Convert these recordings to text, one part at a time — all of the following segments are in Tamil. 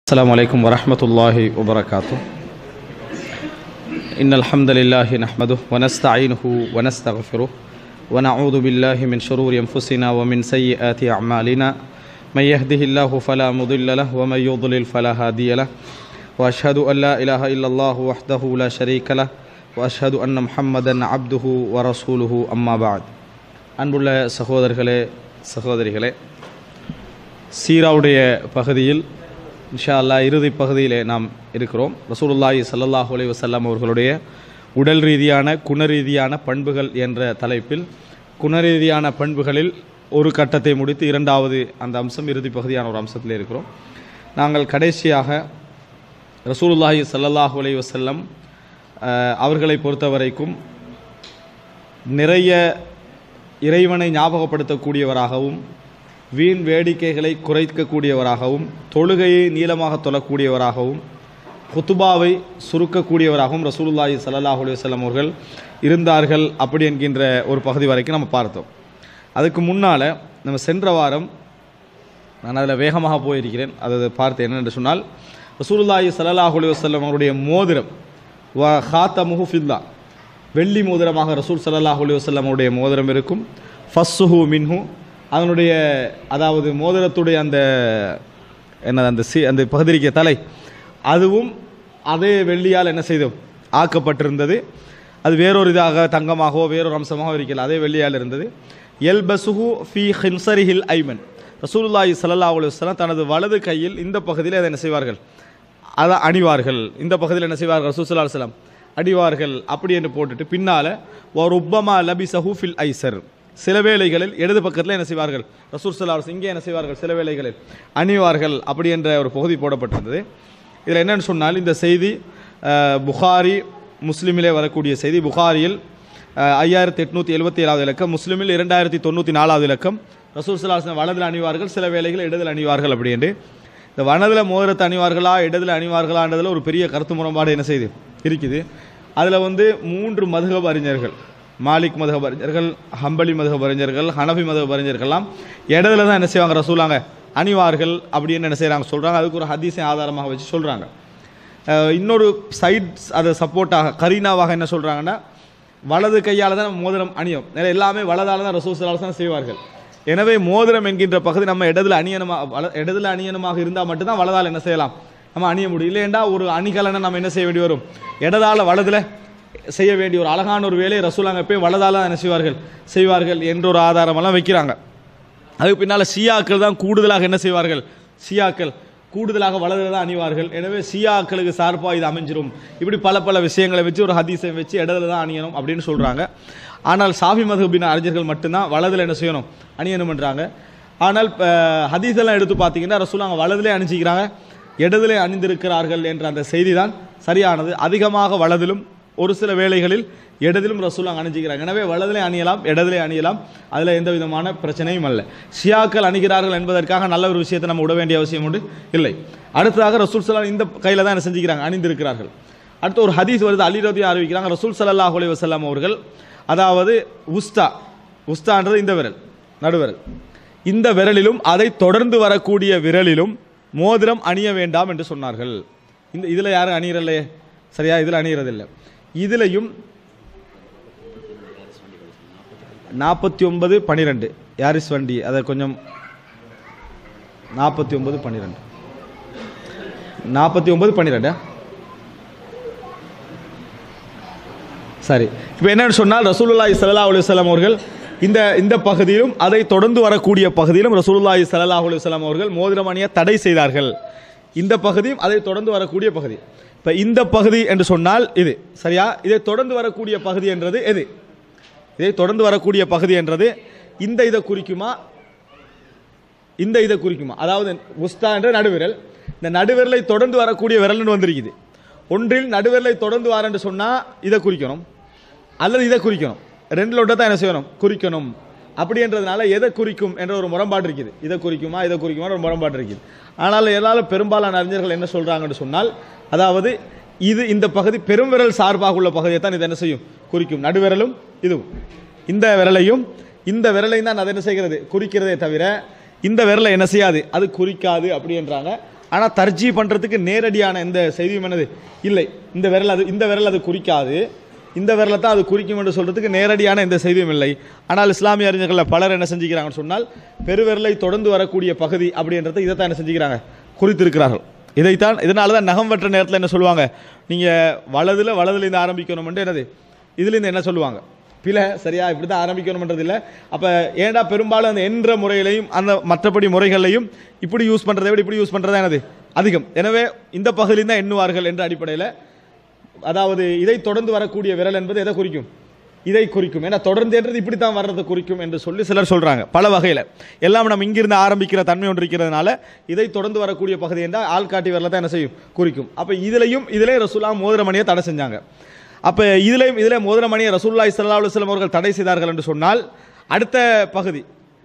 السلام عليكم ورحمة الله وبركاته إن الحمد لله نحمده ونستعينه ونستغفره ونعوذ بالله من شرور أنفسنا ومن سيئات أعمالنا من يهده الله فلا مضل له ومن يضلل فلا هادي له وأشهد أن لا إله إلا الله وحده لا شريك له وأشهد أن محمدا عبده ورسوله أما بعد அன்புள்ள சகோதரர்களே சகோதரிகளே சீராவுடைய பகுதியில் இன்ஷா அல்லாஹ் இறுதி பகுதியிலே நாம் இருக்கிறோம் ரசூலுல்லாஹி ஸல்லல்லாஹு அலைஹி வஸல்லம் அவர்களுடைய உடல் ரீதியான குணரீதியான பண்புகள் என்ற தலைப்பில் குணரீதியான பண்புகளில் ஒரு கட்டத்தை முடித்து இரண்டாவது அந்த அம்சம் இறுதி பகுதியான ஒரு அம்சத்தில் இருக்கிறோம் நாங்கள் கடைசியாக ரசூலுல்லாஹி ஸல்லல்லாஹு அலைஹி வஸல்லம் அஹ், அவர்களை பொறுத்தவரைக்கும் நிறைய இறைவனை ஞாபகப்படுத்தக்கூடியவராகவும் வீண் வேடிக்கைகளை குறைக்கக்கூடியவராகவும் தொழுகையை நீளமாக தொழக்கூடியவராகவும் குத்துபாவை சுருக்கக்கூடியவராகவும் ரசூலுல்லாஹி ஸல்லல்லாஹு அலைஹி வஸல்லம் அவர்கள் இருந்தார்கள் அப்படி என்கின்ற ஒரு பகுதி வரைக்கும் நம்ம பார்த்தோம் அதுக்கு முன்னால் நம்ம சென்ற வாரம் நான் அதில் வேகமாக போயிருக்கிறேன் அதை பார்த்து என்னென்று சொன்னால் ரசூலுல்லாஹி ஸல்லல்லாஹு அலைஹி வஸல்லம் அவருடைய மோதிரம் வ ஹாத்தமுஹு ஃபில்லா வெள்ளி மோதிரமாக ரசூல் ஸல்லல்லாஹு அலைஹி வஸல்லம் அவருடைய மோதிரம் இருக்கும் ஃபஸ்ஸுஹு மின்ஹு அதனுடைய அதாவது மோதிரத்துடைய அந்த என்னது அந்த சி அந்த பகுதிரிக்க தலை அதுவும் அதே வெள்ளியால் என்ன செய்தோம் ஆக்கப்பட்டிருந்தது அது வேறொரு இதாக தங்கமாகவோ வேறொரு அம்சமாகவோ இருக்கல அதே வெள்ளியால் இருந்தது எல் பசுஹு ஃபி ஹின்சரிஹில் ஐமன் ரசூலுல்லாஹி ஸல்லல்லாஹு அலைஹி வஸல்லம் தனது வலது கையில் இந்த பகுதியில் அதை என்ன செய்வார்கள் அதை அணிவார்கள் இந்த பகுதியில் என்ன செய்வார்கள் ரசூல் ஸல்லல்லாஹு அலைஹி வஸல்லம் அடிவார்கள் அப்படி என்று போட்டுட்டு பின்னால் ஒரு உப்பமா லபி சஹூஃபில் ஐசர் சில வேளைகளில் இடது பக்கத்தில் என்ன செய்வார்கள் ரசூல் ஸல்லல்லாஹு இங்கே என்ன செய்வார்கள் சில வேளைகளில் அணிவார்கள் அப்படி என்ற ஒரு பகுதி போடப்பட்டிருந்தது இதில் என்னன்னு சொன்னால் இந்த செய்தி அஹ், புகாரி முஸ்லிமிலே வரக்கூடிய செய்தி புகாரியில் அஹ், ஐயாயிரத்தி எட்நூற்றி எழுபத்தி ஏழாவது இலக்கம் முஸ்லிமில் இரண்டாயிரத்தி தொண்ணூற்றி நாலாவது இலக்கம் ரசூல் ஸல்லல்லாஹு வலதில் அணிவார்கள் சில வேளைகளில் இடதில் அணிவார்கள் அப்படி என்று இந்த வனதில் மோதிரத்தை அணிவார்களா இடதில் அணிவார்களான்றதுல ஒரு பெரிய கருத்து முரண்பாடு என்ன செய்யுது இருக்குது அதில் வந்து மூன்று மதுகப் அறிஞர்கள் மாலிக் மதுகப் அறிஞர்கள் ஹம்பலி மதுகப் அறிஞர்கள் ஹனஃபி மதுகப் அறிஞர்கள்லாம் இடத்துல தான் என்ன செய்வாங்க ரசூலாங்க அணிவார்கள் அப்படின்னு என்ன செய்கிறாங்க சொல்கிறாங்க அதுக்கு ஒரு ஹதீஸை ஆதாரமாக வச்சு சொல்கிறாங்க இன்னொரு சைட்ஸ் அதை சப்போர்ட்டாக கரீனாவாக என்ன சொல்கிறாங்கன்னா வலது கையால் தான் மோதிரம் அணியும் ஏன்னா எல்லாமே வலதால தான் ரசூல் ஸல்லல்லாஹு அலைஹி வஸல்லம் செய்வார்கள் எனவே மோதிரம் என்கின்ற பகுதி நம்ம இடத்துல அணியனமாக வல இடத்துல அணியனமாக இருந்தால் மட்டும்தான் வலதால் என்ன செய்யலாம் நம்ம அணிய முடியும் இல்லையெண்டா ஒரு அணிகலனை நம்ம என்ன செய்ய வேண்டி வரும் இடதால வலதுல செய்ய வேண்டிய ஒரு அழகான ஒரு வேலையை ரசூலாங்க போய் வலதால என்ன செய்வார்கள் செய்வார்கள் என்ற ஒரு ஆதாரமெல்லாம் வைக்கிறாங்க அதுக்கு பின்னால் ஷியாக்கள் தான் கூடுதலாக என்ன செய்வார்கள் ஷியாக்கள் கூடுதலாக வலதுல தான் அணிவார்கள் எனவே ஷியாக்களுக்கு சார்பாக இது அமைஞ்சிரும் இப்படி பல பல விஷயங்களை வச்சு ஒரு ஹதீஸை வச்சு இடத்துல தான் அணியணும் அப்படின்னு சொல்கிறாங்க ஆனால் சாஃபி மதுபின் அறிஞர்கள் மட்டும்தான் வலதுல என்ன செய்யணும் அணியணும்ன்றாங்க ஆனால் இப்போ ஹதீஸெல்லாம் எடுத்து பார்த்தீங்கன்னா ரசூலாங்க வலதுலே அணிஞ்சிக்கிறாங்க இடதுலே அணிந்திருக்கிறார்கள் என்ற அந்த செய்தி தான் சரியானது அதிகமாக வலதிலும் ஒரு சில வேளைகளில் இடதிலும் ரசூலாங்க அணிஞ்சிக்கிறாங்க எனவே வலதிலே அணியலாம் இடதிலே அணியலாம் அதில் எந்த விதமான பிரச்சனையும் அல்ல ஷியாக்கள் அணிகிறார்கள் என்பதற்காக நல்ல ஒரு விஷயத்தை நம்ம விட வேண்டிய அவசியம் உண்டு இல்லை அடுத்ததாக ரசூல் சலாம் இந்த கையில் தான் என்ன செஞ்சுக்கிறாங்க அணிந்திருக்கிறார்கள் அடுத்து ஒரு ஹதீஸ் வருது அலிரதி அறிவிக்கிறாங்க ரசூல் ஸல்லல்லாஹு அலைஹி வஸல்லம் அவர்கள் அதாவது உஸ்தா உஸ்தான்றது இந்த விரல் நடுவிரல் இந்த விரலிலும் அதை தொடர்ந்து வரக்கூடிய விரலிலும் மோதிரம் அணிய வேண்டாம் என்று சொன்னார்கள் இந்த இதில் யாரும் அணியறலையே சரியா இதில் அணியறதில்லை இதுலையும் நாற்பத்தி ஒன்பது பன்னிரெண்டு யாரிஸ் வண்டி அதை கொஞ்சம் நாற்பத்தி ஒன்பது பன்னிரெண்டு நாற்பத்தி ஒன்பது பன்னிரெண்டா சரி இப்போ என்னன்னு சொன்னால் ரசூலுல்லாஹி ஸல்லல்லாஹு அலைஹி வஸல்லம் அவர்கள் இந்த இந்த பகுதியிலும் அதை தொடர்ந்து வரக்கூடிய பகுதியிலும் ரசூலுல்லாஹி ஸல்லல்லாஹு அலைஹி வஸல்லம் அவர்கள் மோதிரம் அணிய தடை செய்தார்கள் இந்த பகுதியும் அதை தொடர்ந்து வரக்கூடிய பகுதி இப்போ இந்த பகுதி என்று சொன்னால் இது சரியா இதை தொடர்ந்து வரக்கூடிய பகுதி என்றது எது இதை தொடர்ந்து வரக்கூடிய பகுதி என்றது இந்த இதை குறிக்குமா இந்த இதை குறிக்குமா அதாவது உஸ்தா என்ற நடுவிரல் இந்த நடுவிரலை தொடர்ந்து வரக்கூடிய விரல்னு வந்திருக்குது ஒன்றில் நடுவிரலை தொடர்ந்து வரேன்னு சொன்னால் இதை குறிக்கணும் அல்லது இதை குறிக்கணும் ரெண்டில் ஒன்றை தான் என்ன செய்யணும் குறிக்கணும் அப்படின்றதுனால எதை குறிக்கும் என்ற ஒரு முரண்பாடு இருக்குது இதை குறிக்குமா இதை குறிக்குமா ஒரு முரண்பாடு இருக்குது ஆனால் எல்லாரும் பெரும்பாலான அறிஞர்கள் என்ன சொல்கிறாங்கன்னு சொன்னால் அதாவது இது இந்த பகுதி பெரும்விரல் சார்பாக உள்ள பகுதியை தான் இது என்ன செய்யும் குறிக்கும் நடுவிரலும் இதுவும் இந்த விரலையும் இந்த விரலையும் தான் அது என்ன செய்கிறது குறிக்கிறதே தவிர இந்த விரலை என்ன செய்யாது அது குறிக்காது அப்படின்றாங்க ஆனால் தர்ஜி பண்ணுறதுக்கு நேரடியான எந்த செய்தியும் என்னது இல்லை இந்த விரல் அது இந்த விரல் அது குறிக்காது இந்த விரலை தான் அது குறிக்கும் என்று சொல்றதுக்கு நேரடியான எந்த செய்தியும் இல்லை ஆனால் இஸ்லாமிய அறிஞர்களில் பலர் என்ன செஞ்சுக்கிறாங்கன்னு சொன்னால் பெருவிரலை தொடர்ந்து வரக்கூடிய பகுதி அப்படின்றத இதைத்தான் என்ன செஞ்சுக்கிறாங்க குறித்திருக்கிறார்கள் இதைத்தான் இதனால தான் நகம் வெட்டுற நேரத்தில் என்ன சொல்லுவாங்க நீங்கள் வலதுல வலதுலேருந்து ஆரம்பிக்கணும்ன்ட்டு என்னது இதுலேருந்து என்ன சொல்லுவாங்க பிழை சரியா இப்படி தான் ஆரம்பிக்கணும்ன்றது இல்லை அப்போ ஏன்டா பெரும்பாலும் அந்த என்ற முறையிலையும் அந்த மற்றபடி முறைகளையும் இப்படி யூஸ் பண்ணுறதை விட இப்படி யூஸ் பண்ணுறதா என்னது அதிகம் எனவே இந்த பகுதியில் தான் எண்ணுவார்கள் என்ற அடிப்படையில் அதாவது இதை தொடர்ந்து வரக்கூடிய விரல் என்பது எதை குறிக்கும் இதை குறிக்கும் ஏன்னா தொடர்ந்து என்றது இப்படி தான் வர்றதை குறிக்கும் என்று சொல்லி சிலர் சொல்றாங்க பல வகையில் எல்லாம் நம்ம இங்கிருந்து ஆரம்பிக்கிற தன்மை ஒன்று இருக்கிறதுனால இதை தொடர்ந்து வரக்கூடிய பகுதி என்றால் ஆள்காட்டி விரலை தான் என்ன செய்யும் குறிக்கும் அப்போ இதுலையும் இதிலே ரசூலா மோதிரமணியை தடை செஞ்சாங்க அப்போ இதுலையும் இதிலே மோதிரமணியை ரசூல்லாய் சல்லா அலுவலம் அவர்கள் தடை செய்தார்கள் என்று சொன்னால் அடுத்த பகுதி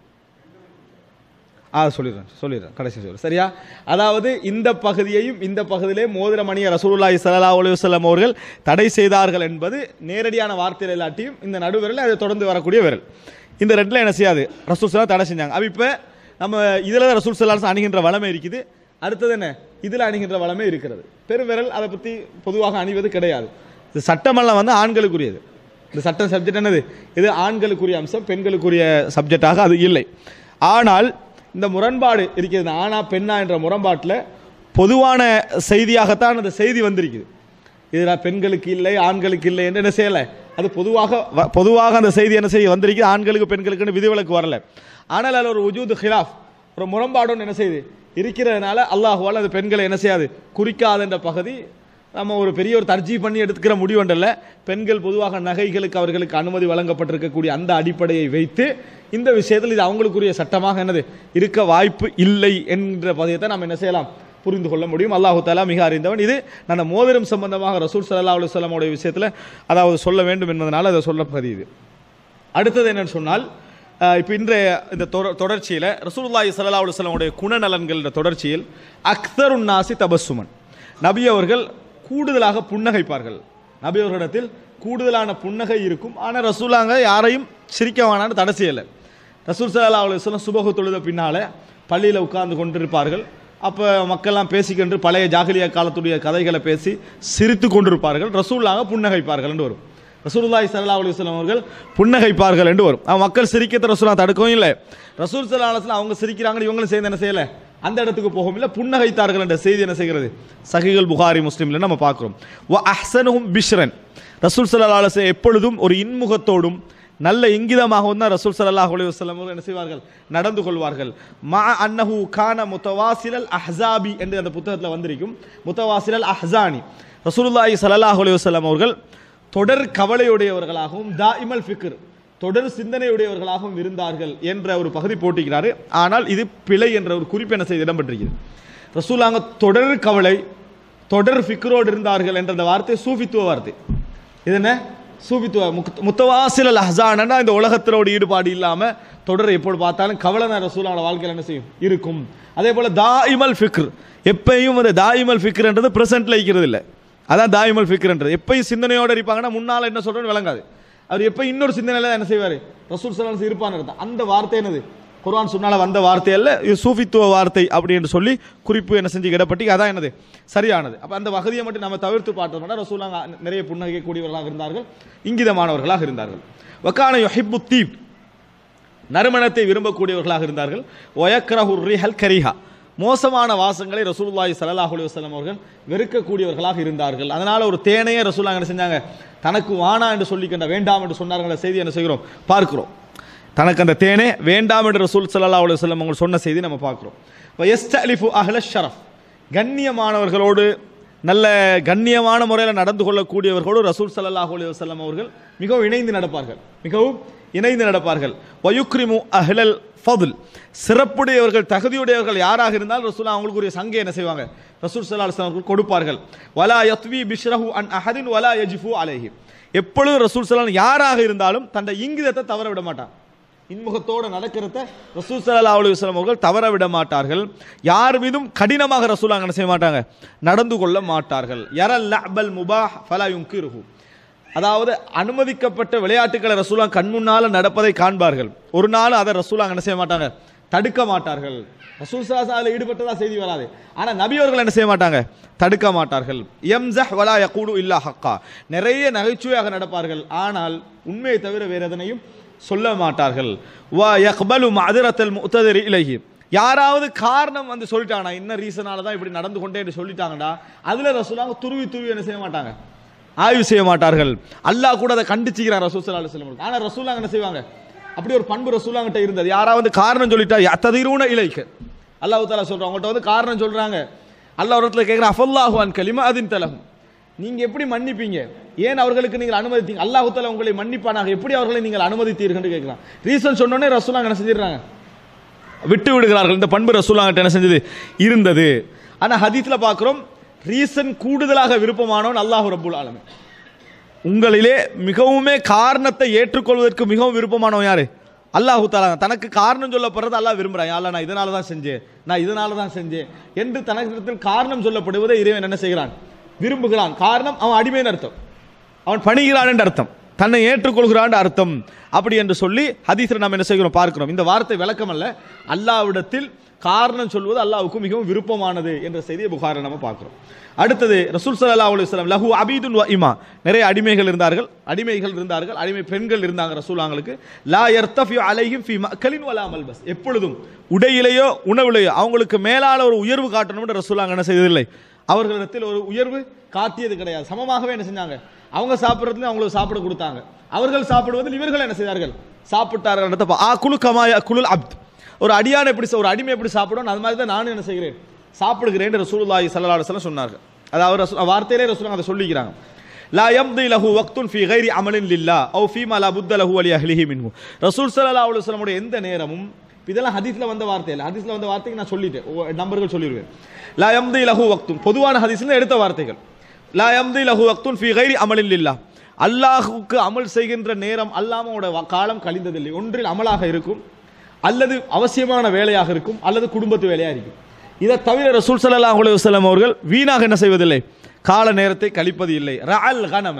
ஆ சொல்லிடுறேன் சொல்லிடுறேன் கடைசி சொல்றேன் சரியா அதாவது இந்த பகுதியையும் இந்த பகுதியிலே மோதிரமணிய ரசூலுல்லாஹி ஸல்லல்லாஹு அலைஹி வஸல்லம் அவர்கள் தடை செய்தார்கள் என்பது நேரடியான வார்த்தையில் இல்லாட்டியும் இந்த நடுவிரல் அதை தொடர்ந்து வரக்கூடிய விரல் இந்த ரெண்டில் என்ன செய்யாது ரசூல் சல்லா தடை செஞ்சாங்க அப்போ இப்போ நம்ம இதில் தான் ரசூல் சல்லா அணுகின்ற வளமை இருக்குது அடுத்தது என்ன இதில் அணுகின்ற வளமே இருக்கிறது பெருவிரல் அதை பற்றி பொதுவாக அணிவது கிடையாது இது சட்டமெல்லாம் வந்து ஆண்களுக்குரியது இந்த சட்டம் சப்ஜெக்ட் என்னது இது ஆண்களுக்குரிய அம்சம் பெண்களுக்குரிய சப்ஜெக்டாக அது இல்லை ஆனால் இந்த முரண்பாடு இருக்கிறது ஆணா பெண்ணா என்ற முரண்பாட்டில் பொதுவான செய்தியாகத்தான் அந்த செய்தி வந்திருக்குது இதில் பெண்களுக்கு இல்லை ஆண்களுக்கு இல்லை என்று என்ன செய்யலை அது பொதுவாக வ- பொதுவாக அந்த செய்தி என்ன செய்ய வந்திருக்குது ஆண்களுக்கு பெண்களுக்குன்னு விதிவிலக்கு வரல ஆனால் அதில் ஒரு உஜூது ஹிலாஃப் ஒரு முரண்பாடுன்னு என்ன செய்யுது இருக்கிறதுனால அல்லாஹுவால் அது பெண்களை என்ன செய்யாது குறிக்காதுன்ற பகுதி நம்ம ஒரு பெரிய ஒரு தர்ஜி பண்ணி எடுத்துக்கிற முடிவுண்டல்ல பெண்கள் பொதுவாக நகைகளுக்கு அவர்களுக்கு அனுமதி வழங்கப்பட்டிருக்கக்கூடிய அந்த அடிப்படையை வைத்து இந்த விஷயத்தில் இது அவங்களுக்குரிய சட்டமாக என்னது இருக்க வாய்ப்பு இல்லை என்ற பதியத்தை நம்ம என்ன செய்யலாம் புரிந்து கொள்ள முடியும் அல்லாஹு தாலா மிக அறிந்தவன் இது நான் மோதிரம் சம்பந்தமாக ரசூல் சல்லா அலுவலமுடைய விஷயத்தில் அதாவது சொல்ல வேண்டும் என்பதனால அதை சொல்ல பதியுது அடுத்தது என்னன்னு சொன்னால் இப்போ இன்றைய இந்த தொட- தொடர்ச்சியில் ரசூலுல்லாஹி ஸல்லல்லாஹு அலைஹி வஸல்லமுடைய குணநலன்கள் என்ற தொடர்ச்சியில் அக்தருன் நாசி தபஸ்ஸுமன் நபி அவர்கள் கூடுதலாக புன்னகைப்பார்கள் நபி அவர்களிடத்தில் கூடுதலான புன்னகை இருக்கும் ஆனால் ரசூலாங்க யாரையும் சிரிக்க வேணான்னு தடை செய்யலை ரசூல் ஸல்லல்லாஹு அலைஹி வஸல்லம் சுபஹு தொழுத பின்னால பள்ளியில் உட்கார்ந்து கொண்டிருப்பார்கள் அப்போ மக்கள்லாம் பேசிக்கொண்டு பழைய ஜாகிலியா காலத்துடைய கதைகளை பேசி சிரித்து கொண்டிருப்பார்கள் ரசூலாக புன்னகைப்பார்கள் என்று வரும் ரசூலுல்லாஹி ஸல்லல்லாஹு அலைஹி வஸல்லம் அவர்கள் புன்னகைப்பார்கள் என்று வரும் அவன் மக்கள் சிரிக்கிறத ரசூலா தடுக்கவும் இல்லை ரசூல் ஸல்லல்லாஹு அலைஹி வஸல்லம் அவங்க சிரிக்கிறாங்கன்னு இவங்களும் சேர்ந்து என்ன செய்யல அந்த இடத்துக்கு போகவும் இல்லை புன்னகைத்தார்கள் என்ற செய்தி என்ன செய்கிறது சஹிகள் புகாரி முஸ்லிம்ல நம்ம பார்க்கிறோம் வ அஹ்சனுஹும் பிஷ்ரன் ரசூல் ஸல்லல்லாஹு அலைஹி வஸல்லம் எப்பொழுதும் ஒரு இன்முகத்தோடும் நல்ல இங்கிதமாகவும் தான் ரசூல் ஸல்லல்லாஹு அலைஹி வஸல்லம் அவர்கள் என்ன செய்வார்கள் நடந்து கொள்வார்கள் மா அன்னஹு கான முத்தவாசிலல் அஹ்ஸாபி என்று அந்த புத்தகத்தில் வந்திருக்கும் முத்தவாசிலல் அஹ்ஸானி ரசூலுல்லாஹி ஸல்லல்லாஹு அலைஹி வஸல்லம் அவர்கள் தொடர் கவலையுடையவர்களாகவும் தாயிமல் ஃபிக்ர் தொடர் சிந்தனையுடையவர்களாகவும் இருந்தார்கள் என்ற ஒரு பகுதி போட்டிக்கிறாரு ஆனால் இது பிழை என்ற ஒரு குறிப்பு என்ன செய்து இடம்பெற்றிருக்கிறது ரசூலாங்க தொடர் கவலை தொடர் ஃபிக்ரோடு இருந்தார்கள் என்ற அந்த வார்த்தை சூஃபித்துவ வார்த்தை இது என்ன சூஃபித்துவ முக்- முத்தவாசில் அஹ்சானா இந்த உலகத்தினோட ஈடுபாடு இல்லாம தொடர் எப்போது பார்த்தாலும் கவலை தான் ரசூலாவோட வாழ்க்கையில் என்ன செய்யும் இருக்கும் அதே போல தாயிமல் ஃபிக்ர் எப்பயும் அந்த தாயிமல் ஃபிக்ர்ன்றது பிரசன்ட்ல இருக்கிறது இல்லை அதான் தாயிமல் ஃபிக்ர்ன்றது எப்பயும் சிந்தனையோட இருப்பாங்கன்னா முன்னால என்ன சொல்றோன்னு விளங்காது அவர் எப்போ இன்னொரு சிந்தனையில தான் என்ன செய்வார் ரசூல் சலாஸ் இருப்பான்னு அர்த்தம். அந்த வார்த்தை என்னது குர்ஆன் சொன்னால வந்த வார்த்தை அல்ல இது சூஃபித்துவ வார்த்தை அப்படின்னு சொல்லி குறிப்பு என்ன செஞ்சு இடப்பட்டி அதான் என்னது சரியானது அப்போ அந்த வகதியை மட்டும் நம்ம தவிர்த்து பார்த்தோம்னா ரசூலாங்க நிறைய புன்னகைக்கூடியவர்களாக இருந்தார்கள் இங்கிதமானவர்களாக இருந்தார்கள் வக்கான யொஹிப்பு தீப் நறுமணத்தை விரும்பக்கூடியவர்களாக இருந்தார்கள் ஒயக்ரஹுர் ரிஹல் கரிஹா மோசமான வாசங்களை ரசூலுல்லாஹி ஸல்லல்லாஹு அலைஹி வஸல்லம் அவர்கள் வெறுக்கக்கூடியவர்களாக இருந்தார்கள் அதனால ஒரு தேனையே ரசூலுல்லாஹ் என்ன செஞ்சாங்க தனக்கு வானா என்று சொல்லிக்கின்ற வேண்டாம் என்று சொன்னார்கள் செய்தி என்ன செய்கிறோம் பார்க்கிறோம் தனக்கு அந்த தேனே வேண்டாம் என்று ரசூல் ஸல்லல்லாஹு அலைஹி வஸல்லம் அவங்க சொன்ன செய்தி நம்ம பார்க்கிறோம் வயஸ்தலிஃபு அஹ்ல ஷரஃப் கண்ணியமானவர்களோடு நல்ல கண்ணியமான முறையில் நடந்து கொள்ளக்கூடியவர்களோடு ரசூல் ஸல்லல்லாஹு அலைஹி வஸல்லம் அவர்கள் மிகவும் இணைந்து நடப்பார்கள் மிகவும் இணைந்து நடப்பார்கள் வயுக்ரிமு அஹ்லல் ஃபதுல் சிறப்புடையவர்கள் தகுதியுடையவர்கள் யாராக இருந்தால் ரசூல் அவங்களுக்குரிய சங்கை என்ன செய்வாங்க ரசூல் ஸல்லல்லாஹு அலைஹி வஸல்லம் அவர்கள் கொடுப்பார்கள் வலா யத்வி பிஷ்ரஹு அன் அஹதின் வலா யஜ்ஃபு அலைஹி எப்பொழுதும் ரசூல் ஸல்லல்லாஹு யாராக இருந்தாலும் தன்னுடைய இங்கிதத்தை தவற விட மாட்டான் இன்முகத்தோடு நடக்கிறத ரசூல் ஸல்லல்லாஹு அலைஹி வஸல்லம் அவர்கள் தவற விட மாட்டார்கள் யார் மீதும் கடினமாக ரசூல் என்ன செய்ய மாட்டாங்க நடந்து கொள்ள மாட்டார்கள் யரல் லஅபல் முபாஹ் ஃபலா யுன்கிருஹு அதாவது அனுமதிக்கப்பட்ட விளையாட்டுகளை ரசூலா கண் முன்னால நடப்பதை காண்பார்கள் ஒரு நாள் அதை ரசூலா என்ன செய்ய மாட்டாங்க தடுக்க மாட்டார்கள் ரசூல் சலாசம் அதில் ஈடுபட்டதா செய்தி வராது ஆனால் நபி அவர்கள் என்ன செய்ய மாட்டாங்க தடுக்க மாட்டார்கள் எம்சஹ் வலா யகூடு இல்லா ஹக்கா நிறைய நகைச்சுவையாக நடப்பார்கள் ஆனால் உண்மையை தவிர வேறு எதனையும் சொல்ல மாட்டார்கள் வா யக்பலு மதுரத்தல் முத்ததரி இலகி யாராவது காரணம் வந்து சொல்லிட்டாங்கடா என்ன ரீசனால தான் இப்படி நடந்து கொண்டே என்று சொல்லிட்டாங்கடா அதுல ரசூலாங்க துருவி துருவி என்ன செய்ய மாட்டாங்க ஆய்வு செய்ய மாட்டார்கள் அல்லாஹ் கூட அதை கண்டிச்சுக்கிறான் ரசூல் சல்லா அலுவலம் ஆனால் ரசூலாங்க என்ன செய்வாங்க அப்படி ஒரு பண்பு ரசூலாங்கிட்ட இருந்தது யாராவது காரணம் சொல்லிட்டா அத்ததிரூன இலைக்கு அல்லாஹ் தாலா சொல்றாங்க அவங்கள்ட்ட வந்து காரணம் சொல்றாங்க அல்லாஹ் ஒரு இடத்துல கேட்குறான் அஃபல்லாஹு அன் கலிமா அதின் தலகும் நீங்க எப்படி மன்னிப்பீங்க ஏன் அவர்களுக்கு நீங்கள் அனுமதித்தீங்க அல்லாஹ் தாலா உங்களை மன்னிப்பானாக எப்படி அவர்களை நீங்கள் அனுமதித்தீர்கள் கேட்கிறான் ரீசன் சொன்னோடனே ரசூலாங்க என்ன செஞ்சிடுறாங்க விட்டு விடுகிறார்கள் இந்த பண்பு ரசூலாங்கிட்ட என்ன செஞ்சது இருந்தது ஆனா ஹதீஸ்ல பார்க்கிறோம் ரீசன் கூடுதலாக விருப்பமானவன் அல்லாஹ் ரப்புல் ஆலமீன் உங்களிலே மிகவுமே காரணத்தை ஏற்றுக்கொள்வதற்கு மிகவும் விருப்பமானவன் யாரு அல்லாஹு தாலா தனக்கு காரணம் சொல்லப்படுறது அல்லாஹ் விரும்புறான் யாரா நான் இதனால தான் செஞ்சேன் நான் இதனால தான் செஞ்சேன் என்று தனக்கு காரணம் சொல்லப்படுவதை இறைவன் என்ன செய்கிறான் விரும்புகிறான் காரணம் அவன் அடிமைன்னு அர்த்தம் அவன் பணிகிறான் என்று அர்த்தம் தன்னை ஏற்றுக்கொள்கிறான் அர்த்தம் அப்படி என்று சொல்லி ஹதீஸில் நாம் என்ன செய்கிறோம் பார்க்கிறோம் இந்த வார்த்தை விளக்கம் அல்ல அல்லாவிடத்தில் காரணம் சொல்வது அல்லாவுக்கு மிகவும் விருப்பமானது என்ற செய்தியை புகாரை நம்ம பார்க்கிறோம் அடுத்தது ரசூல் சல்லா அலுவலம் லஹு அபீதுன் வ இமா நிறைய அடிமைகள் இருந்தார்கள் அடிமைகள் இருந்தார்கள் அடிமை பெண்கள் இருந்தாங்க ரசூலாங்களுக்கு லா யர்த்தஃபி அலைஹிம் ஃபி மக்களின் வலா மல்பஸ் எப்பொழுதும் உடையிலேயோ உணவிலேயோ அவங்களுக்கு மேலால ஒரு உயர்வு காட்டணும்னு ரசூலாங்க என்ன செய்ததில்லை அவர்களிடத்தில் ஒரு உயர்வு காட்டியது கிடையாது சமமாகவே என்ன செஞ்சாங்க அவங்க சாப்பிட்றதுல அவங்களுக்கு சாப்பிட கொடுத்தாங்க அவர்கள் சாப்பிடுவதில் இவர்கள் என்ன செய்தார்கள் சாப்பிட்டார்கள் ஆ குழு கமாய குழு அப்த் ஒரு அடியான் எப்படி ஒரு அடிமை எப்படி சாப்பிடும் அது மாதிரி தான் நானும் என்ன செய்கிறேன் சாப்பிடுகிறேன் ரசூலுல்லாஹி ஸல்லல்லாஹு அலைஹி வஸல்லம் சொன்னார்கள் அதாவது ரசூ வார்த்தையிலே ரசூலுங்க அதை சொல்லிக்கிறாங்க லா யம்தி லஹு வக்துன் ஃபீ கைரி அமலின் லில்லா அவ் ஃபீமா லா புத்த லஹு அலி அஹ்லிஹி மின்ஹு ரசூல் ஸல்லல்லாஹு அலைஹி வஸல்லம் எந்த நேரமும் இதெல்லாம் ஹதீஸ்ல வந்த வார்த்தை இல்லை ஹதீஸ்ல வந்த வார்த்தைக்கு நான் சொல்லிட்டேன் ஒ- நம்பர்கள் சொல்லிடுவேன் லா யம்தி லஹு வக்துன் பொதுவான ஹதீஸ்ல எடுத்த வார்த்தைகள் லா யம்தி லஹு வக்துன் ஃபீ கைரி அமலின் லில்லா அல்லாஹுக்கு அமல் செய்கின்ற நேரம் அல்லாமோட வ- காலம் கழிந்ததில்லை ஒன்றில் அமலாக இருக்கும் அல்லது அவசியமான வேலையாக இருக்கும் அல்லது குடும்பத்து வேலையாக இருக்கும் இதை தவிர ரசூல் ஸல்லல்லாஹு அலைஹி வஸல்லம் அவர்கள் வீணாக என்ன செய்வதில்லை கால நேரத்தை கழிப்பது இல்லை ரஅல் கனம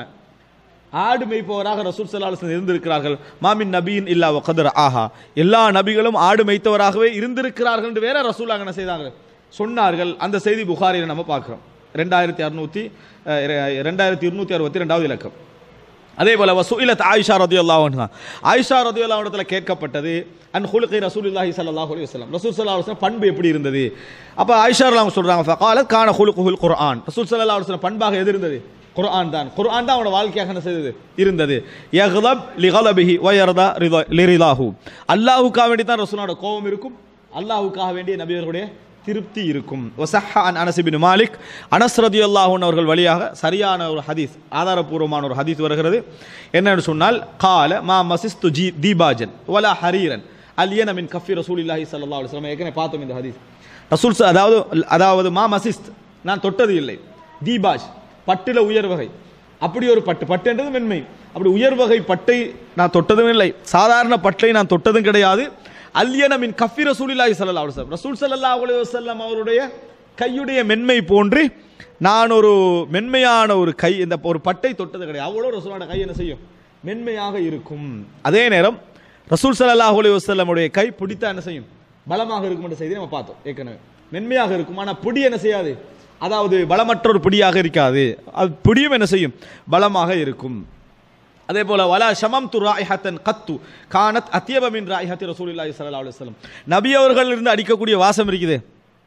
ஆடு மேய்ப்பவராக ரசூல் ஸல்லல்லாஹு அலைஹி வஸல்லம் இருந்திருக்கிறார்கள் மாமின் நபியின் இல்லா வகதர் ஆஹா எல்லா நபிகளும் ஆடு மேய்த்தவராகவே இருந்திருக்கிறார்கள் என்று வேற ரசூலாங்க என்ன செய்தாங்க சொன்னார்கள் அந்த செய்தி புகாரில் நம்ம பார்க்கிறோம் ரெண்டாயிரத்தி அறுநூத்தி ரெண்டாயிரத்தி இருநூத்தி அறுபத்தி ரெண்டாவது இலக்கம் அதே போல வசூலத் ஆயிஷா ரதியல்லாஹு அன்ஹா ஆயிஷா ரதியல்லாஹு இடத்துல கேட்கப்பட்டது அன் ஹுலுகை ரசூலுல்லாஹி ஸல்லல்லாஹு அலைஹி வஸல்லம் ரசூல் ஸல்லல்லாஹு அலைஹி வஸல்லம் பண்பு எப்படி இருந்தது அப்ப ஆயிஷா ரலியல்லாஹு சொல்றாங்க ஃபகாலத் கான ஹுலுகுல் குர்ஆன் ரசூல் ஸல்லல்லாஹு அலைஹி வஸல்லம் பண்பாக எது இருந்தது குர்ஆன் தான் குர்ஆன் தான் அவனோட வாழ்க்கையாக என்ன செய்தது இருந்தது யக்லப் லிகலபிஹி வ யர்தா ரிதா லிரிதாஹு அல்லாஹ்வுக்காக வேண்டி தான் ரசூலோட கோபம் இருக்கும் அல்லாஹ்வுக்காக வேண்டிய நபியர்களுடைய திருப்தி இருக்கும் வசஹா அன் அனஸ் இப்னு மாலிக் அனஸ் ரதியல்லாஹு அன்ஹு அவர்கள் வழியாக சரியான ஒரு ஹதீஸ் ஆதாரபூர்வமான ஒரு ஹதீஸ் வருகிறது என்னன்னு சொன்னால் கால மா மசிஸ்து ஜி தீபாஜன் வலா ஹரீரன் அலியன மின் கஃபி ரசூலில்லாஹி ஸல்லல்லாஹு அலைஹி வஸல்லம் ஏற்கனவே பார்த்தோம் இந்த ஹதீஸ் ரசூல் ச- அதாவது அதாவது மா மசிஸ்த் நான் தொட்டது இல்லை தீபாஜ் பட்டுல உயர் வகை அப்படி ஒரு பட்டு பட்டுன்றது மென்மை அப்படி உயர் வகை பட்டை நான் தொட்டதும் இல்லை சாதாரண பட்டை நான் தொட்டதும் கிடையாது அல்யன மின் கஃபி ரசூலில்லாஹி ஸல்லல்லாஹு அலைஹி வஸல்லம் ரசூல் ஸல்லல்லாஹு அலைஹி வஸல்லம் அவருடைய கையுடைய மென்மை போன்று நான் ஒரு மென்மையான ஒரு கை இந்த ஒரு பட்டை தொட்டது கிடையாது அவ்வளோ ரசூலோட கை என்ன செய்யும் மென்மையாக இருக்கும் அதே நேரம் ரசூல் ஸல்லல்லாஹு அலைஹி வஸல்லமுடைய கை பிடித்தா என்ன செய்யும் பலமாக இருக்கும் என்ற செய்தியை நம்ம பார்த்தோம் ஏற்கனவே மென்மையாக இருக்கும் ஆனால் பிடி என்ன செய்யாது அதாவது பலமற்ற ஒரு பிடியாக இருக்காது அது பிடியும் என்ன செய்யும் பலமாக இருக்கும் அதே போல வலா ஷமம் து ராய்ஹத்தன் கத்து கானத் அத்தியபமின் ராய்ஹத்தி ரசூலில்லாஹி ஸல்லல்லாஹு அலைஹி வஸல்லம் நபி அவர்கள் இருந்து அடிக்கக்கூடிய வாசம் இருக்குது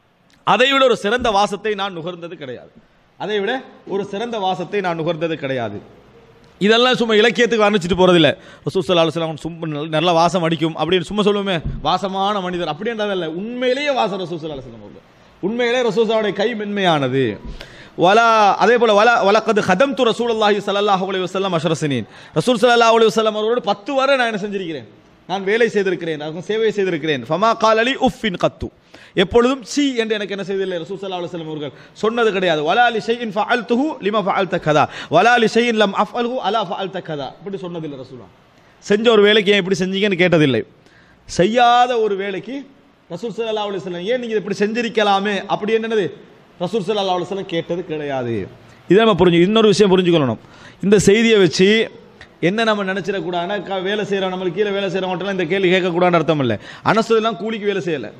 அதை விட ஒரு சிறந்த வாசத்தை நான் நுகர்ந்தது கிடையாது அதை விட ஒரு சிறந்த வாசத்தை நான் நுகர்ந்தது கிடையாது இதெல்லாம் சும்மா இலக்கியத்துக்கு வர்ணிச்சிட்டு போறதில்ல ரசூல் ஸல்லல்லாஹு அலைஹி வஸல்லம் சும்மா நல்ல- நல்ல வாசம் அடிக்கும் அப்படின்னு சும்மா சொல்லுவோமே வாசமான மனிதர் அப்படின்றதில்ல உண்மையிலேயே வாசம் ரசூல் ஸல்லல்லாஹு அலைஹி வஸல்லம் அவர்கள் உண்மையிலே ரசூலுல்லாஹுடைய கை மென்மையானது வலா அதே போல வலா வலக்கது ஹதம் து ரசூலுல்லாஹி ஸல்லல்லாஹு அலைஹி வஸல்லம் அஷ்ரசினீன் ரசூல் ஸல்லல்லாஹு அலைஹி வஸல்லம் அவரோடு பத்து வரை நான் என்ன செஞ்சிருக்கிறேன் நான் வேலை செய்திருக்கிறேன் அவருக்கு சேவை செய்திருக்கிறேன் ஃபமா காலலி உஃபின் கத்து எப்பொழுதும் சி என்று எனக்கு என்ன செய்தில்லை ரசூல் ஸல்லல்லாஹு அலைஹி வஸல்லம் அவர்கள் சொன்னது கிடையாது வலா லி ஷைஇன் ஃபஅல்துஹு லிமா ஃபஅல்த கதா வலா லி ஷைஇன் லம் அஃஅல்ஹு அலா ஃபஅல்த கதா இப்படி சொன்னதில்லை ரசூலுல்லாஹ் செஞ்ச ஒரு வேலைக்கு ஏன் இப்படி செஞ்சீங்கன்னு கேட்டதில்லை செய்யாத ஒரு வேலைக்கு ரசூல் ஸல்லல்லாஹு அலைஹி வஸல்லம் ஏன் நீங்க இப்படி செஞ்சிருக்கலாமே அப்படி என்னது ரசூல் ஸல்லல்லாஹு அலைஹி வஸல்லம் கேட்டது கிடையாது இதை நம்ம புரிஞ்சு இன்னொரு விஷயம் புரிஞ்சுக்கணும் இந்த செய்தியை வச்சு என்ன நம்ம நினைச்சிடக்கூடாதுன்னா க- வேலை செய்கிறோம் நம்மளுக்கு கீழே வேலை செய்கிறவங்கள்ட்டலாம் இந்த கேள்வி கேட்கக்கூடாதுன்னு அர்த்தம் இல்லை அனசுலாம் கூலிக்கு வேலை செய்யலை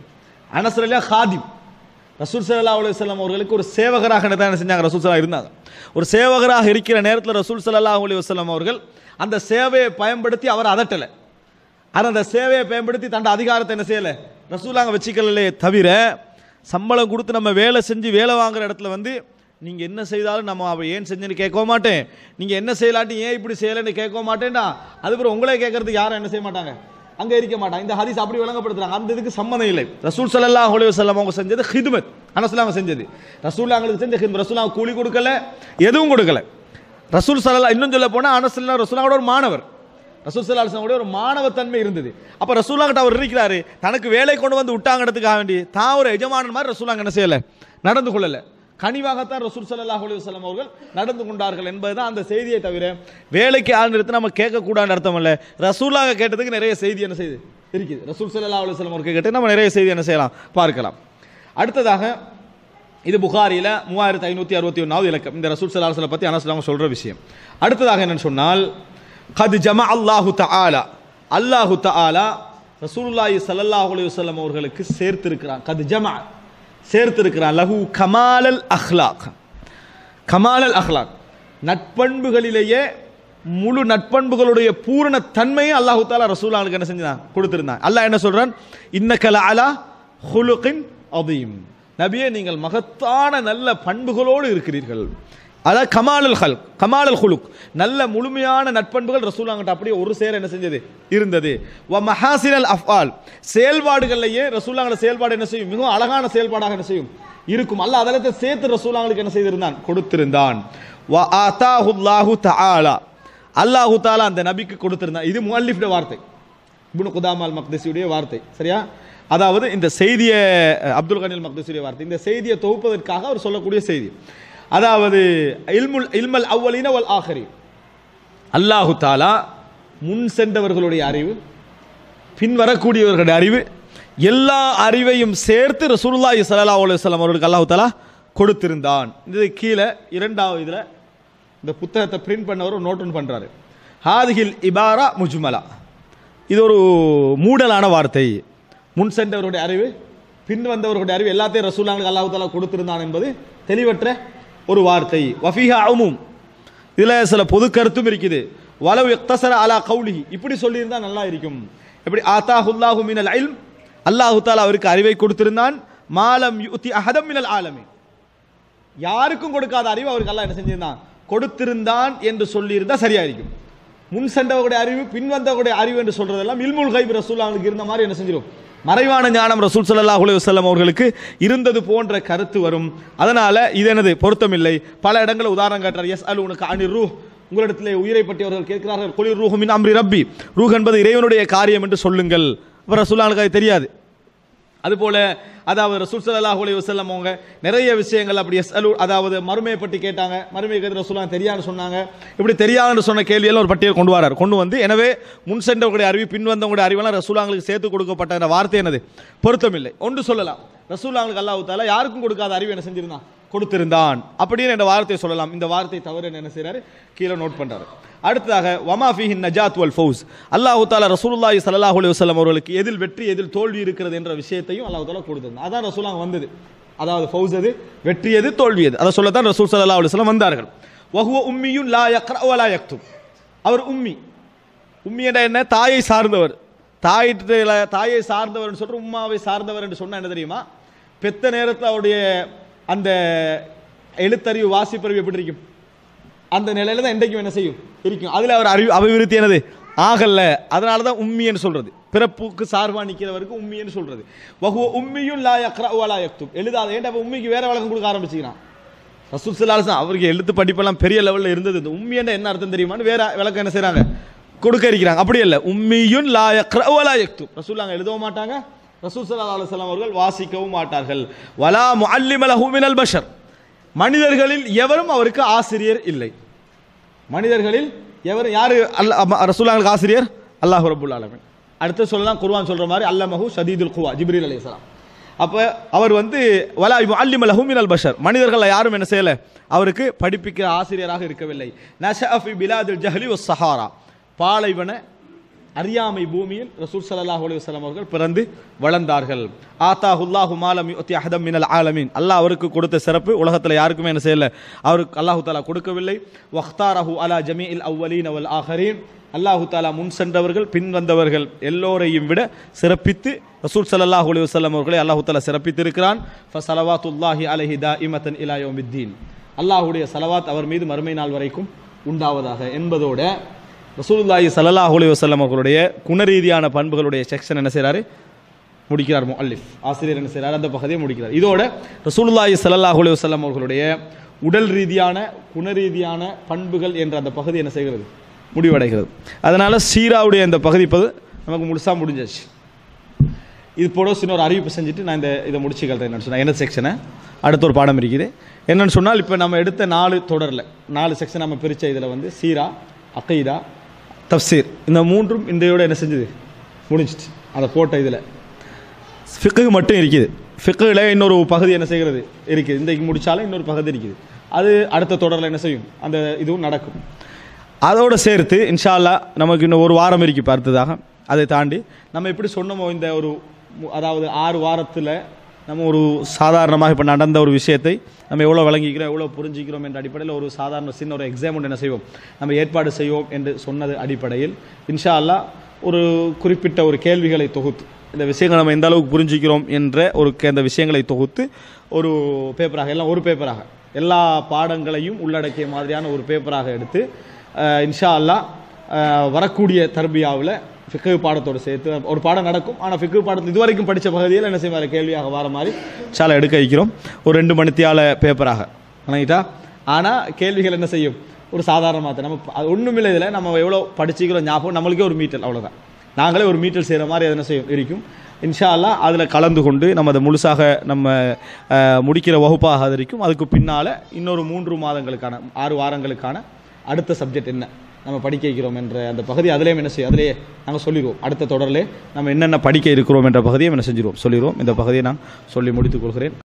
அனசரலியா ஹாதிம் ரசூல் சல்லா அலுவலம் அவர்களுக்கு ஒரு சேவகராக தான் என்ன செஞ்சாங்க ரசூல் சல்லா இருந்தாங்க ஒரு சேவகராக இருக்கிற நேரத்தில் ரசூல் சல்லா அலி வசலம் அவர்கள் அந்த சேவையை பயன்படுத்தி அவர் அதட்டலை ஆனால் அந்த சேவையை பயன்படுத்தி தண்ட அதிகாரத்தை என்ன செய்யலை ரசூலாங்க வச்சுக்கலே தவிர சம்பளம் கொடுத்து நம்ம வேலை செஞ்சு வேலை வாங்குற இடத்துல வந்து நீங்கள் என்ன செய்தாலும் நம்ம அவ ஏன் செஞ்சேன்னு கேட்கவும் மாட்டேன் நீங்கள் என்ன செய்யலாட்டி ஏன் இப்படி செய்யலைன்னு கேட்கவும் மாட்டேன்டா அதுக்கப்புறம் உங்களே கேட்கறதுக்கு யாரும் என்ன செய்ய மாட்டாங்க அங்கே இருக்க மாட்டாங்க இந்த ஹதீஸ் அப்படி விளங்கப்படுத்துறாங்க அந்த இதுக்கு சம்மந்தம் இல்லை ரசூல் ஸல்லல்லாஹு அலைஹி வஸல்லம் அவங்க செஞ்சது ஹிதுமத் அனசுலாங்க செஞ்சது ரசூல் அவங்களுக்கு செஞ்ச ஹிதுமத் ரசூல் அவங்க கூலி கொடுக்கல எதுவும் கொடுக்கல ரசூல் சல்லா இன்னும் சொல்ல போனால் அனசுல்லா ரசூலாவோட ஒரு மாணவர் ரசூல் சல்லா அலுவலமோட ஒரு மாணவத்தன்மை இருந்தது அப்போ ரசூலாங்கிட்ட அவர் இருக்கிறாரு தனக்கு வேலை கொண்டு வந்து விட்டாங்கிறதுக்காக வேண்டி தான் ஒரு எஜமானன் மாதிரி ரசூலாங்க என்ன செய்யலை நடந்து கொள்ளலை கனிவாகத்தான் ரசூல் ஸல்லல்லாஹு அலைஹி வஸல்லம் அவர்கள் நடந்து கொண்டார்கள் என்பதுதான் அந்த செய்தியை தவிர வேலைக்கு ஆள் நிறுத்தி நம்ம கேட்கக்கூடாதுன்னு அர்த்தம் இல்லை ரசூலாக கேட்டதுக்கு நிறைய செய்தி என்ன செய்யுது இருக்குது ரசூல் ஸல்லல்லாஹு அலைஹி வஸல்லம் அவர்கள் கேட்டு நம்ம நிறைய செய்தி என்ன செய்யலாம் பார்க்கலாம் அடுத்ததாக இது புகாரியில் மூவாயிரத்தி ஐநூற்றி அறுபத்தி ஒன்றாவது இலக்கம் இந்த ரசூல் சலாஹலை பற்றி அனசுலாம சொல்கிற விஷயம் அடுத்ததாக என்னன்னு சொன்னால் கது ஜம அல்லாஹு தஆலா அல்லாஹு தஆலா ரசூலுல்லாஹி ஸல்லல்லாஹு அலைஹி வஸல்லம் அவர்களுக்கு சேர்த்திருக்கிறான் கது ஜம சேர்த்திருக்கிறான் லஹு கமாலல் அஹ்லாக் கமாலல் அஹ்லாக் நட்பண்புகளிலேயே முழு நட்பண்புகளுடைய பூரண தன்மையை அல்லாஹு தாலா ரசூலானுக்கு என்ன செஞ்சான் கொடுத்திருந்தான் அல்லாஹ் என்ன சொல்றான் இன்னக்கல அலா ஹுலுகின் அதீம் நபியே நீங்கள் மகத்தான நல்ல பண்புகளோடு இருக்கிறீர்கள் அதாவது கமாலல் ஹல் கமாலல் ஹுலுக் நல்ல முழுமையான நட்பண்புகள் ரசூலாங்கிட்ட அப்படியே ஒரு சேர என்ன செஞ்சது இருந்தது வ மஹாசினல் அஃபால் செயல்பாடுகள்லையே ரசூலாங்கள செயல்பாடு என்ன செய்யும் மிகவும் அழகான செயல்பாடாக என்ன செய்யும் இருக்கும் அல்லாஹ் அதலத்தை சேர்த்து ரசூலாங்களுக்கு என்ன செய்திருந்தான் கொடுத்திருந்தான் வ ஆதாஹுல்லாஹு தஆலா அல்லாஹு தாலா அந்த நபிக்கு கொடுத்திருந்தான் இது முஅல்லிஃப்ட வார்த்தை இப்னு குதாமால் மக்தசியுடைய வார்த்தை சரியா அதாவது இந்த செய்தியை அப்துல் கனில் மக்தசியுடைய வார்த்தை இந்த செய்தியை தொகுப்பதற்காக அவர் சொல்லக்கூடிய செய்தி அதாவது இல்முல் இல்மல் அவ்வலின வல் ஆஹரி அல்லாஹு தாலா முன் சென்றவர்களுடைய அறிவு பின் வரக்கூடியவர்களுடைய அறிவு எல்லா அறிவையும் சேர்த்து ரசூலுல்லாஹி ஸல்லல்லாஹு அலைஹி வஸல்லம் அவர்களுக்கு அல்லாஹ் தஆலா கொடுத்திருந்தான் இது கீழே இரண்டாவது இதில் இந்த புத்தகத்தை பிரிண்ட் பண்ணவர் ஒரு நோட் ஒன்று பண்ணுறாரு ஹாதிஹில் இபாரா முஜ்மலா இது ஒரு மூடலான வார்த்தை முன் சென்றவருடைய அறிவு பின் வந்தவர்களுடைய அறிவு எல்லாத்தையும் ரசூலாங்களுக்கு அல்லாஹ் தஆலா கொடுத்திருந்தான் என்பது தெளிவற்ற ஒரு வார்த்தை வஃபீஹா அவுமும் இதில் சில பொது கருத்தும் இருக்குது வலவு இக்தசர அலா கௌலிஹி இப்படி சொல்லியிருந்தா நல்லா இருக்கும் எப்படி ஆத்தாஹுல்லாஹு மினல் இல்ம் அல்லாஹு தாலா அவருக்கு அறிவை கொடுத்திருந்தான் மாலம் யுத்தி அஹதம் மினல் ஆலமி யாருக்கும் கொடுக்காத அறிவு அவருக்கு அல்லாஹ் என்ன செஞ்சிருந்தான் கொடுத்திருந்தான் என்று சொல்லியிருந்தா சரியா இருக்கும் முன் சென்றவருடைய அறிவு பின் வந்தவருடைய அறிவு என்று சொல்றதெல்லாம் இல்முல் கைப் ரசூல்லாங்களுக்கு இருந்த மாதிரி என்ன செஞ்சிடும் மறைவான ஞானம் ரசூல் ஸல்லல்லாஹு அலைஹி வஸல்லம் அவர்களுக்கு இருந்தது போன்ற கருத்து வரும் அதனால இது எனது பொருத்தமில்லை பல இடங்களில் உதாரணம் காட்டுறார் எஸ் அலு உனக்கு அணி ரூ உங்களிடத்திலே உயிரை பற்றியவர்கள் கேட்கிறார்கள் குளிர் ரூஹு மின் அம்ரி ரப்பி ரூஹ் என்பது இறைவனுடைய காரியம் என்று சொல்லுங்கள் அப்போ ரசூல்லானுக்கு அது தெரியாது அதுபோல அதாவது ரசூல் ஸல்லல்லாஹு அலைஹி வஸல்லம் அவங்க நிறைய விஷயங்கள் அப்படி எஸ் அலு அதாவது மறுமையை பற்றி கேட்டாங்க மறுமையை கேட்டு ரசூலாங்க தெரியாதுன்னு சொன்னாங்க இப்படி தெரியாதுன்னு சொன்ன கேள்வியெல்லாம் ஒரு பட்டியல் கொண்டு வரார் கொண்டு வந்து எனவே முன் சென்றவங்களுடைய அறிவு பின் வந்தவங்களுடைய அறிவெல்லாம் ரசூலாங்களுக்கு சேர்த்து கொடுக்கப்பட்ட அந்த வார்த்தை என்னது பொருத்தமில்லை ஒன்று சொல்லலாம் ரசூலாங்களுக்கு அல்லாஹ் தாலா யாருக்கும் கொடுக்காத அறிவு என்ன செஞ்சிருந்தான் கொடுத்திருந்தான் அப்படின்னு இந்த வார்த்தையை சொல்லலாம் இந்த வார்த்தை தவறு என்ன செய்றாரு கீழே நோட் பண்றாரு அடுத்ததாக வமா ஃபீஹின் நஜாத் வல் ஃபௌஸ் அல்லாஹ் தாலா ரசூலுல்லாஹி ஸல்லல்லாஹு அலைஹி வஸல்லம் அவர்களுக்கு எதில் வெற்றி எதில் தோல்வி இருக்கிறது என்ற விஷயத்தையும் அல்லாஹ் தாலா கொடுத்திருந்தான் அதான் ரசூலாங்க வந்தது அதாவது ஃபௌஸ் எது வெற்றி எது தோல்வி எது அதை சொல்லத்தான் ரசூல் ஸல்லல்லாஹு அலைஹி வஸல்லம் வந்தார்கள் வஹுவ உம்மியுன் லா யக்ரா வலா யக்துப் அவர் உம்மி உம்மி என்ற என்ன தாயை சார்ந்தவர் தாயிட்ட தாயை சார்ந்தவர் சொல்ற உம்மாவை சார்ந்தவர் என்று சொன்னா என்ன தெரியுமா பெத்த நேரத்தில் அவருடைய அந்த எழுத்தறிவு வாசிப்பறிவு எப்படி இருக்கும் அந்த நிலையில தான் இன்றைக்கும் என்ன செய்யும் இருக்கும் அதில் அவர் அறிவு அபிவிருத்தி என்னது ஆகல அதனால தான் உம்மின்னு சொல்றது பிறப்புக்கு சார்பா நிற்கிறவருக்கு உம்மின்னு சொல்றது வஹுவ உம்மியும் லா யக்ரா வலா யக்துப் எழுதாத ஏன்டா அப்ப உம்மிக்கு வேற வழக்கம் கொடுக்க ஆரம்பிச்சுக்கிறான் ரசூல் சல்லாஹ் அவருக்கு எழுத்து படிப்பெல்லாம் பெரிய லெவலில் இருந்தது இந்த உம்மி என்ன என்ன அர்த்தம் தெரியுமான்னு வேற விளக்கம் என்ன செய்றாங்க கொடுக்க இருக்கிறாங்க அப்படி இல்லை உம்மியுன் லா யக்ரா வலா யக்துப் ரசூலாங்க எழுதவும் மாட்டாங்க ரசூல் ஸல்லல்லாஹு அலைஹி வஸல்லம் அவர்கள் வாசிக்கவும் மாட்டார்கள் வலா முஅல்லிம லஹு மினல் பஷர் மனிதர்களில் எவரும் அவருக்கு ஆசிரியர் இல்லை மனிதர்களில் எவர் யாரு அல்ல ரசூலாங்களுக்கு ஆசிரியர் அல்லாஹ் ரபுல் ஆலமின் அடுத்து சொல்லலாம் குர்ஆன் சொல்ற மாதிரி அல்லமஹு ஷதீதுல் குவா ஜிப்ரீல் அலைஹிஸ்ஸலாம் அப்போ அவர் வந்து வலா அல்லிம் லஹு மினல் பஷர் மனிதர்கள் யாரும் என்ன செய்யல அவருக்கு படிப்பிக்கிற ஆசிரியராக இருக்கவில்லை நஷஃபி பிலாதுல் ஜஹலி ஒஸ் சஹாரா பாலைவன அறியாமை பூமியில் ரசூல் ஸல்லல்லாஹு அலைஹி வஸல்லம் அவர்கள் பிறந்து வளர்ந்தார்கள் ஆத்தாஹுல்லாஹு மாலம் யுத்தி அஹதம் மினல் ஆலமீன் அல்லாஹ் அவருக்கு கொடுத்த சிறப்பு உலகத்தில் யாருக்குமே என்ன செய்யல அவருக்கு அல்லாஹு தாலா கொடுக்கவில்லை வக்தாரஹு அலா ஜமீஇல் அவ்வலீன் அவல் ஆஹரீன் அல்லாஹு தாலா முன் சென்றவர்கள் பின் வந்தவர்கள் எல்லோரையும் விட சிறப்பித்து ரசூல் ஸல்லல்லாஹு அலைஹி வஸல்லம் அவர்களை அல்லாஹு தாலா சிறப்பித்திருக்கிறான் ஃபஸலவாத்துல்லாஹி அலைஹி தாஇமத்தன் இலா யௌமித்தீன் அல்லாஹ்வுடைய சலவாத் அவர் மீது மறுமை நாள் வரைக்கும் உண்டாவதாக என்பதோட ரசூலுல்லாஹி ஸல்லல்லாஹு அலைஹி வஸல்லம் அவர்களுடைய குணரீதியான பண்புகளுடைய செக்ஷன் என்ன செய்றாரு முடிக்கிறார் முஅல்லிஃப் ஆசிரியர் என்ன செய்றார் அந்த பகுதியை முடிக்கிறார் இதோட ரசூலுல்லாஹி ஸல்லல்லாஹு அலைஹி வஸல்லம் அவர்களுடைய உடல் ரீதியான குணரீதியான பண்புகள் என்ற அந்த பகுதி என்ன செய்கிறது முடிவடைகிறது அதனால சீராவுடைய இந்த பகுதி இப்போது நமக்கு முழுசா முடிஞ்சாச்சு இது போட சின்ன ஒரு அறிவிப்பு செஞ்சுட்டு நான் இந்த இதை முடிச்சுக்கிறேன் என்னன்னு சொன்னால் என்ன செக்ஷனை அடுத்த ஒரு பாடம் இருக்குது என்னன்னு சொன்னால் இப்போ நம்ம எடுத்த நாலு தொடரில் நாலு செக்ஷன் நம்ம பிரித்த இதில் வந்து சீரா அகைதா தப்சீர் இந்த மூன்றும் இன்றையோட என்ன செஞ்சது முடிஞ்சிச்சு அதை போட்ட இதில் ஃபிக்கு மட்டும் இருக்குது ஃபிக்கில் இன்னொரு பகுதி என்ன செய்கிறது இருக்குது இன்றைக்கு முடித்தாலும் இன்னொரு பகுதி இருக்குது அது அடுத்த தொடரில் என்ன செய்யும் அந்த இதுவும் நடக்கும் அதோடு சேர்த்து இன்ஷா அல்லாஹ் நமக்கு இன்னும் ஒரு வாரம் இருக்கு இப்ப அடுத்ததாக அதை தாண்டி நம்ம எப்படி சொன்னோமோ இந்த ஒரு மு- அதாவது ஆறு வாரத்தில் நம்ம ஒரு சாதாரணமாக இப்போ நடந்த ஒரு விஷயத்தை நம்ம எவ்வளோ விளங்கிக்கிறோம் எவ்வளோ புரிஞ்சிக்கிறோம் என்ற அடிப்படையில் ஒரு சாதாரண சின்ன ஒரு எக்ஸாம் ஒன்று என்ன செய்வோம் நம்ம ஏற்பாடு செய்வோம் என்று சொன்னது அடிப்படையில் இன்ஷா அல்லாஹ் ஒரு குறிப்பிட்ட ஒரு கேள்விகளை தொகுத்து இந்த விஷயங்களை நம்ம எந்த அளவுக்கு புரிஞ்சிக்கிறோம் என்ற ஒரு கே- அந்த விஷயங்களை தொகுத்து ஒரு பேப்பராக எல்லாம் ஒரு பேப்பராக எல்லா பாடங்களையும் உள்ளடக்கிய மாதிரியான ஒரு பேப்பராக எடுத்து அஹ், இன்ஷா அல்லாஹ் அஹ், வரக்கூடிய தர்பியாவில் ஃபிக்கு பாடத்தோடு சேர்த்து ஒரு பாடம் நடக்கும் ஆனால் ஃபிக்கு பாடத்தில் இதுவரைக்கும் படித்த பகுதியில் என்ன செய்வார் கேள்வியாக வர மாதிரி சாலை எடுக்க வைக்கிறோம் ஒரு ரெண்டு மணித்தியால பேப்பராக வணங்கிட்டா ஆனால் கேள்விகள் என்ன செய்யும் ஒரு சாதாரணமாக நம்ம ப- அது ஒன்றுமில்லை இதில் நம்ம எவ்வளோ படிச்சுக்கிறோம் ஞாபகம் நம்மளுக்கே ஒரு மீட்டல் அவ்வளோதான் நாங்களே ஒரு மீட்டல் செய்கிற மாதிரி அது என்ன செய்யும் இருக்கும் இன்ஷா அல்லாஹ் அதில் கலந்து கொண்டு நம்ம அதை முழுசாக நம்ம அஹ், முடிக்கிற வகுப்பாக அது இருக்கும் அதுக்கு பின்னால் இன்னொரு மூன்று மாதங்களுக்கான ஆறு வாரங்களுக்கான அடுத்த சப்ஜெக்ட் என்ன நம்ம படிக்க வைக்கிறோம் என்ற அந்த பகுதி அதிலேயும் என்ன செய்யும் அதிலேயே நாங்கள் சொல்லிடுவோம் அடுத்த தொடரிலே நம்ம என்னென்ன படிக்க இருக்கிறோம் என்ற பகுதியை என்ன செஞ்சிருவோம் சொல்லிடுவோம் இந்த பகுதியை நான் சொல்லி முடித்துக் கொள்கிறேன்